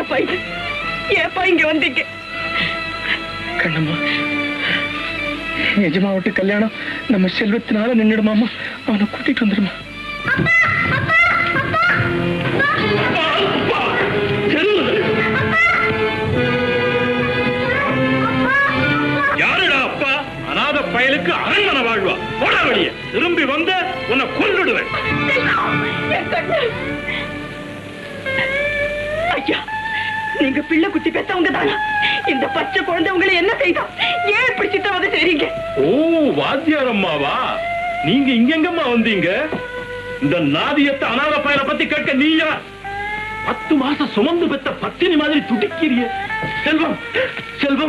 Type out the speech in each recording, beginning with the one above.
என்னப்பா இது ஏப்பா இங்க வந்தீங்க கண்ணம்மா எஜமா விட்டு கல்யாணம் நம்ம செல்வத்தினால நின்னுடுமாமா அவனை கூட்டிட்டு வந்துடுமா யாருடா அப்பா அநாத பயலுக்கு அரண்மனை வாழ்வா போடா வெளியே திரும்பி வந்த உன்னை கொன்னுடுவேன் என் கண்ணு. ஐயா நீங்க பிள்ளை குட்டி பெத்தவங்க தானா இந்த பச்சை குழந்தை உங்களை என்ன செய்தா ஏன் இப்படி சித்திரவதை செய்றீங்க ஓ வாத்தியார் அம்மாவா நீங்க இங்கெங்கம்மா வந்தீங்க இந்த நாதியத்தை அநாத பயலை பத்தி கேட்க நீயா பத்து மாசம் சுமந்து பெத்த பத்தினி மாதிரி துடிக்கிறிய செல்வம் செல்வம்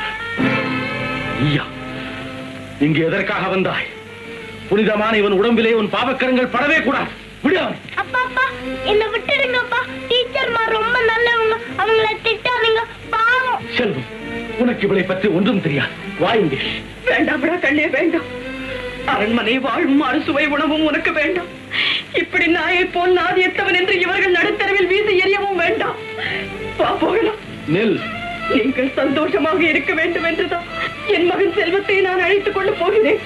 நீயா இங்க எதற்காக வந்தாய் புனிதமான இவன் உடம்பிலே உன் பாவக்கரங்கள் படவே கூடாது விடு அவனை. அப்பா அப்பா என்ன விட்டுடுங்கப்பா டீச்சர்மா ரொம்ப நல்லவங்க அவங்கள திட்டாதீங்க பாவம் செல்வம் உனக்கு இவளை பற்றி ஒன்றும் தெரியாது வாயுங்க வேண்டாம்டா கண்ணே வேண்டாம் அரண்மனை வாழும் அறுசுவை உணவும் உனக்கு வேண்டாம் இப்படி நாயை போல் நாதியத்தவன் என்று இவர்கள் நடுத்தரவில் வீசி எறியவும் வேண்டாம் வா போகலாம் நெல் நீங்கள் சந்தோஷமாக இருக்க வேண்டும் என்றுதான் என் மகன் செல்வத்தை நான் அழைத்துக் கொண்டு போகிறேன்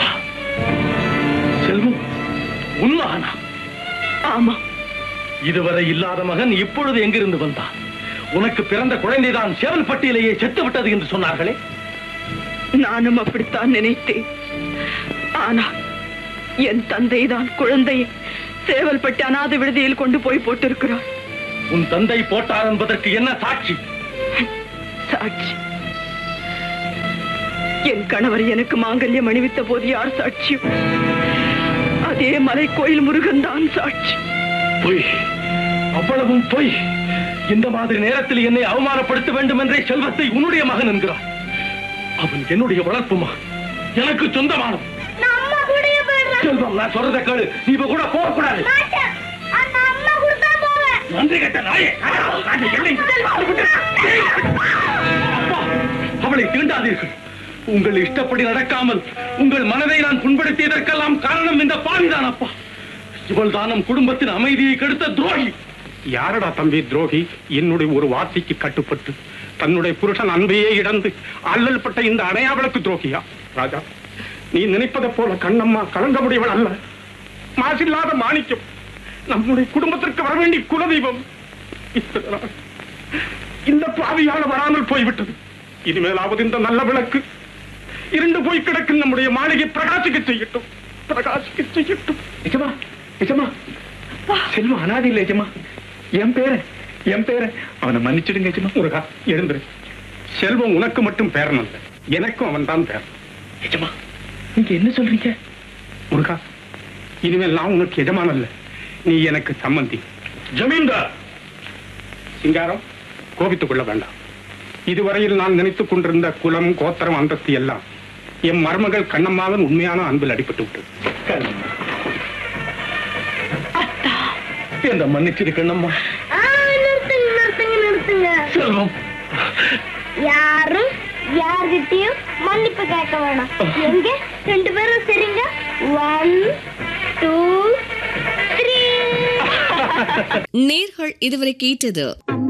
செல்வம் உண்மகனா ஆமா இதுவரை இல்லாத மகன் இப்பொழுது எங்கிருந்து வந்தான் உனக்கு பிறந்த குழந்தைதான் சேவல்பட்டியிலேயே செத்து விட்டது என்று சொன்னார்களே நானும் அப்படித்தான் நினைத்தேன் ஆனால் என் தந்தை தான் குழந்தையை சேவல்பட்டு அநாத விடுதியில் கொண்டு போய் போட்டிருக்கிறார் உன் தந்தை போட்டார் என்பதற்கு என்ன சாட்சி சாட்சி என் கணவர் எனக்கு மாங்கல்யம் அணிவித்த போது யார் சாட்சியும் அதே மலை கோயில் முருகன் தான் சாட்சி பொய் அவ்வளவும் பொய் இந்த மாதிரி நேரத்தில் என்னை அவமானப்படுத்த வேண்டும் என்றே செல்வத்தை உன்னுடைய மகன் என்கிறார் அவன் என்னுடைய வளர்ப்பு மகன் எனக்கு சொந்தமானவன் நான் அம்மா கூடயே போயிடுறேன் செல்வம் நான் சொல்றதை கேளு நீ இப்ப கூட போகக்கூடாது மாட்டேன் அந்த அம்மா கூட தான் போவேன் நன்றி கட்ட நாயே காட்டு எல்லை. அப்பா, அவளை தீண்டாதீர்கள் உங்கள் இஷ்டப்படி நடக்காமல் உங்கள் மனதை நான் புண்படுத்தியதற்கெல்லாம் காரணம் இந்த பாவிதான் அப்பா இவள் தான் நம் குடும்பத்தின் அமைதியை கெடுத்த துரோகி யாரடா தம்பி துரோகி என்னுடைய ஒரு வார்த்தைக்கு கட்டுப்பட்டு தன்னுடைய புருஷன் அன்பையே இழந்து அல்லல் பட்ட இந்த அடையாளக்கு துரோகியா ராஜா நீ நினைப்பதை போல கண்ணம்மா கலங்க முடியவள் அல்ல மாசில்லாத மாணிக்கம் நம்முடைய குடும்பத்திற்கு வர வேண்டிய குலதெய்வம் இத்தனை நாள் இந்த பாவியால வராமல் போய்விட்டது இனிமேலாவது இந்த நல்ல விளக்கு இருண்டு போய் கிடக்கும் நம்முடைய மாளிகை பிரகாசிக்க செய்யட்டும் பிரகாசிக்க செய்யட்டும் நிஜமா நிஜமா செல்வம் அனாதி இல்லை நிஜமா என் பேரன் என் பேரன் அவனை மன்னிச்சிடுங்க நிஜமா முருகா எழுந்துரு செல்வம் உனக்கு மட்டும் பேரன் அல்ல எனக்கும் அவன் தான் பேரன் நிஜமா நீங்க என்ன சொல்றீங்க முருகா இனிமேல் நான் உனக்கு எஜமான் அல்ல நீ எனக்கு சம்மந்தி ஜமீன்தார் சிங்காரம் கோபித்துக் கொள்ள வேண்டாம் இதுவரையில் நான் நினைத்துக் கொண்டிருந்த குலம் கோத்திரம் அந்தஸ்து எல்லாம் என் மருமகள் கண்ணம்மாவின் உண்மையான அன்பில் அடிபட்டு விட்டது என்ன மன்னிச்சிரு கண்ணம்மா ஆ, நிறுத்துங்க நிறுத்துங்க நிறுத்துங்க செல்வம் யாரும் யார்கிட்டயும் மன்னிப்பு கேட்க வேணாம் எங்க ரெண்டு பேரும் சரிங்க ஒன் டூ த்ரீ நேர்கள் இதுவரை கேட்டது